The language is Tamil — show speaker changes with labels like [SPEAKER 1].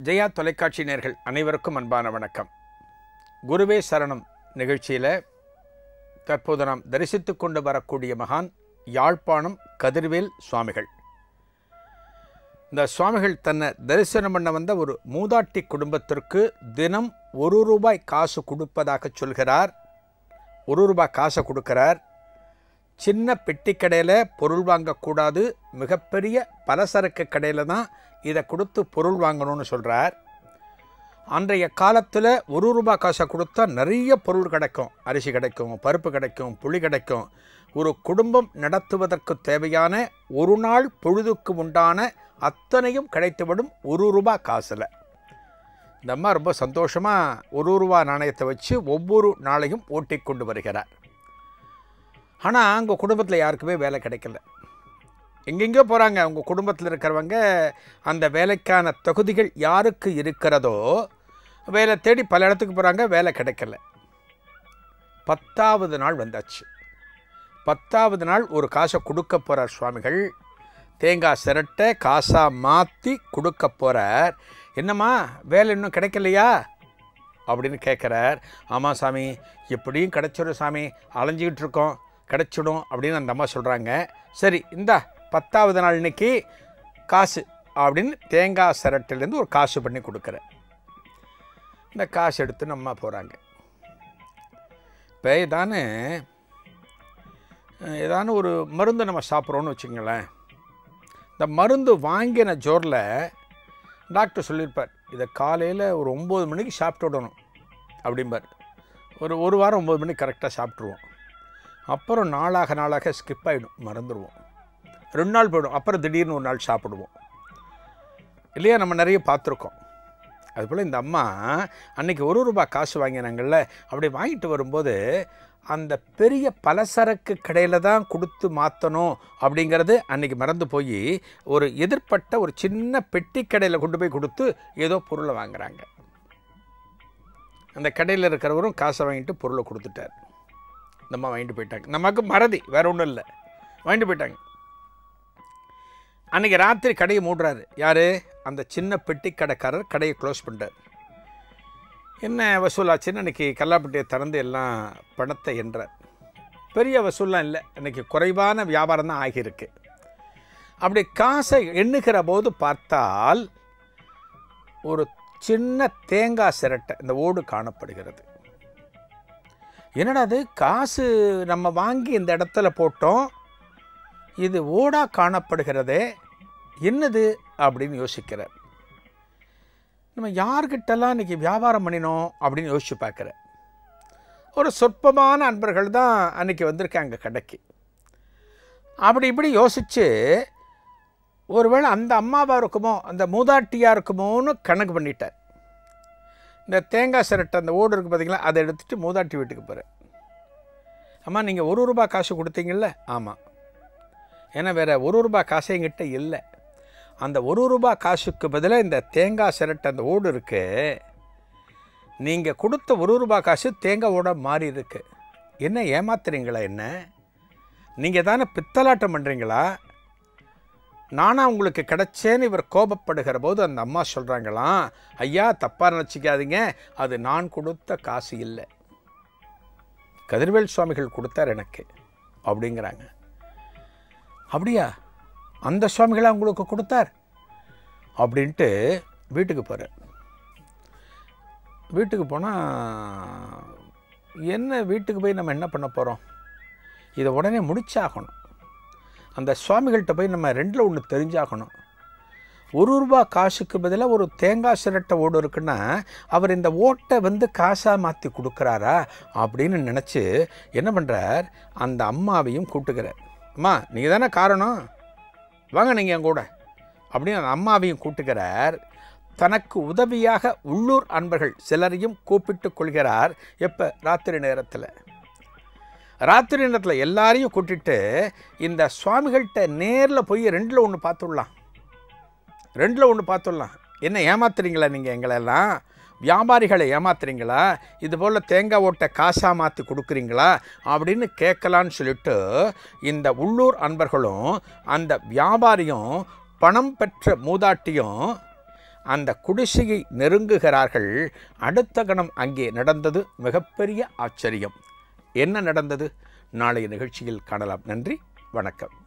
[SPEAKER 1] ஜெயா தொலைக்காட்சி நேர்கள் அனைவருக்கும் அன்பான வணக்கம் குருவே சரணம் நிகழ்ச்சியில் தற்போது நாம் தரிசித்து கொண்டு வரக்கூடிய மகான் யாழ்ப்பாணம் கதிர்வேல் சுவாமிகள் இந்த சுவாமிகள் தன்னை தரிசனம் பண்ண வந்த ஒரு மூதாட்டி குடும்பத்திற்கு தினம் ஒரு ரூபாய் காசு கொடுப்பதாக சொல்கிறார் ஒரு ரூபாய் காசை கொடுக்கிறார் சின்ன பெட்டி கடையில் பொருள் வாங்கக்கூடாது மிகப்பெரிய பலசரக்கு கடையில் தான் இதை கொடுத்து பொருள் வாங்கணும்னு சொல்கிறார் அன்றைய காலத்தில் ஒரு ரூபாய் காசை கொடுத்தா நிறைய பொருள் கிடைக்கும் அரிசி கிடைக்கும் பருப்பு கிடைக்கும் புளி கிடைக்கும் ஒரு குடும்பம் நடத்துவதற்கு தேவையான ஒரு நாள் பொழுதுக்கு உண்டான அத்தனையும் கிடைத்துவிடும் ஒரு ரூபாய் காசில் இந்த அம்மா ரொம்ப சந்தோஷமாக ஒரு ரூபா நாணயத்தை வச்சு ஒவ்வொரு நாளையும் ஓட்டி கொண்டு வருகிறார் ஆனால் அவங்க குடும்பத்தில் யாருக்குமே வேலை கிடைக்கல எங்கெங்கேயோ போகிறாங்க அவங்க குடும்பத்தில் இருக்கிறவங்க அந்த வேலைக்கான தகுதிகள் யாருக்கு இருக்கிறதோ வேலை தேடி பல இடத்துக்கு போகிறாங்க வேலை கிடைக்கல பத்தாவது நாள் வந்தாச்சு பத்தாவது நாள் ஒரு காசை கொடுக்க போகிறார் சுவாமிகள் தேங்காய் சிரட்டை காசாக மாற்றி கொடுக்க போகிறார் என்னம்மா வேலை இன்னும் கிடைக்கலையா அப்படின்னு கேட்குறார் ஆமாம் சாமி எப்படியும் கிடைச்சிடும் சாமி அலைஞ்சிக்கிட்டு இருக்கோம் கிடைச்சிடும் அப்படின்னு அந்த அம்மா சொல்கிறாங்க சரி இந்தா பத்தாவது நாள் இன்னைக்கு காசு அப்படின்னு தேங்காய் சிரட்டிலேருந்து ஒரு காசு பண்ணி கொடுக்குறேன் இந்த காசு எடுத்து நம்ம போகிறாங்க இப்போ ஏதானு ஏதானு ஒரு மருந்து நம்ம சாப்பிட்றோன்னு வச்சுங்களேன் இந்த மருந்து வாங்கின ஜோரில் டாக்டர் சொல்லியிருப்பார் இதை காலையில் ஒரு ஒம்பது மணிக்கு சாப்பிட்டு விடணும் அப்படிம்பார் ஒரு ஒரு வாரம் ஒம்பது மணிக்கு கரெக்டாக சாப்பிட்ருவோம் அப்புறம் நாளாக நாளாக ஸ்கிப் ஆகிடும் மறந்துடுவோம் ரெண்டு நாள் போயிடும் அப்புறம் திடீர்னு ஒரு நாள் சாப்பிடுவோம் இல்லையா நம்ம நிறைய பார்த்துருக்கோம் அதுபோல் இந்த அம்மா அன்னைக்கு ஒரு ரூபா காசு வாங்கினாங்கல்ல அப்படி வாங்கிட்டு வரும்போது அந்த பெரிய பலசரக்கு கடையில் தான் கொடுத்து மாற்றணும் அப்படிங்கிறது அன்றைக்கி மறந்து போய் ஒரு எதிர்ப்பட்ட ஒரு சின்ன பெட்டி கடையில் கொண்டு போய் கொடுத்து ஏதோ பொருளை வாங்குறாங்க அந்த கடையில் இருக்கிறவரும் காசை வாங்கிட்டு பொருளை கொடுத்துட்டார் இந்த அம்மா வாங்கிட்டு போயிட்டாங்க நமக்கு மறதி வேற ஒன்றும் இல்லை வாங்கிட்டு போயிட்டாங்க அன்றைக்கி ராத்திரி கடையை மூடுறாரு யார் அந்த சின்ன பெட்டி கடைக்காரர் கடையை க்ளோஸ் பண்ணிட்டார் என்ன வசூலாச்சுன்னு அன்றைக்கி கல்லாப்பட்டியை திறந்து எல்லாம் பணத்தை என்றார் பெரிய வசூல்லாம் இல்லை அன்றைக்கி குறைவான வியாபாரம் தான் ஆகியிருக்கு அப்படி காசை எண்ணுகிற போது பார்த்தால் ஒரு சின்ன தேங்காய் சிரட்டை இந்த ஓடு காணப்படுகிறது என்னடா அது காசு நம்ம வாங்கி இந்த இடத்துல போட்டோம் இது ஓடாக காணப்படுகிறதே என்னது அப்படின்னு யோசிக்கிறார் நம்ம யார்கிட்டலாம் இன்றைக்கி வியாபாரம் பண்ணினோம் அப்படின்னு யோசிச்சு பார்க்குறேன் ஒரு சொற்பமான அன்பர்கள் தான் அன்றைக்கி வந்திருக்காங்க கடைக்கு அப்படி இப்படி யோசித்து ஒருவேளை அந்த அம்மாவாக இருக்குமோ அந்த மூதாட்டியாக இருக்குமோன்னு கணக்கு பண்ணிட்டார் இந்த தேங்காய் சிரட்டை அந்த ஓடு இருக்குது பார்த்தீங்களா அதை எடுத்துகிட்டு மூதாட்டி வீட்டுக்கு போகிறேன் அம்மா நீங்கள் ஒரு ரூபா காசு கொடுத்தீங்கல்ல ஆமாம் ஏன்னா வேறு ஒரு ரூபா காசு எங்கிட்ட இல்லை அந்த ஒரு ரூபா காசுக்கு பதிலாக இந்த தேங்காய் சிரட்டை அந்த ஓடு இருக்கு நீங்கள் கொடுத்த ஒரு ரூபா காசு தேங்காய் ஓட மாறி இருக்கு என்ன ஏமாத்துறீங்களா என்ன நீங்கள் தானே பித்தலாட்டம் பண்ணுறீங்களா நானாக உங்களுக்கு கிடைச்சேன்னு இவர் கோபப்படுகிற போது அந்த அம்மா சொல்கிறாங்களாம் ஐயா தப்பாக நினச்சிக்காதீங்க அது நான் கொடுத்த காசு இல்லை கதிர்வேல் சுவாமிகள் கொடுத்தார் எனக்கு அப்படிங்கிறாங்க அப்படியா அந்த சுவாமிகளை உங்களுக்கு கொடுத்தார் அப்படின்ட்டு வீட்டுக்கு போகிறார் வீட்டுக்கு போனால் என்ன வீட்டுக்கு போய் நம்ம என்ன பண்ண போகிறோம் இதை உடனே முடிச்சாகணும் அந்த சுவாமிகள்கிட்ட போய் நம்ம ரெண்டில் ஒன்று தெரிஞ்சாகணும் ஒரு ரூபா காசுக்கு பதிலாக ஒரு தேங்காய் சிரட்டை ஓடு இருக்குன்னா அவர் இந்த ஓட்டை வந்து காசாக மாற்றி கொடுக்குறாரா அப்படின்னு நினச்சி என்ன பண்ணுறார் அந்த அம்மாவையும் கூட்டுக்கிறார் அம்மா நீங்கள் தானே காரணம் வாங்க நீங்கள் என் கூட அப்படின்னு அந்த அம்மாவையும் கூட்டுக்கிறார் தனக்கு உதவியாக உள்ளூர் அன்பர்கள் சிலரையும் கூப்பிட்டு கொள்கிறார் எப்போ ராத்திரி நேரத்தில் ராத்திரி நேரத்தில் எல்லாரையும் கூட்டிட்டு இந்த சுவாமிகள்கிட்ட நேரில் போய் ரெண்டில் ஒன்று பார்த்துடலாம் ரெண்டில் ஒன்று பார்த்துடலாம் என்ன ஏமாத்துறீங்களா நீங்கள் எங்களெல்லாம் வியாபாரிகளை ஏமாத்துறீங்களா இது போல் தேங்காய் ஓட்டை காசாக மாற்றி கொடுக்குறீங்களா அப்படின்னு கேட்கலான்னு சொல்லிட்டு இந்த உள்ளூர் அன்பர்களும் அந்த வியாபாரியும் பணம் பெற்ற மூதாட்டியும் அந்த குடிசையை நெருங்குகிறார்கள் அடுத்த கணம் அங்கே நடந்தது மிகப்பெரிய ஆச்சரியம் என்ன நடந்தது நாளைய நிகழ்ச்சியில் காணலாம் நன்றி வணக்கம்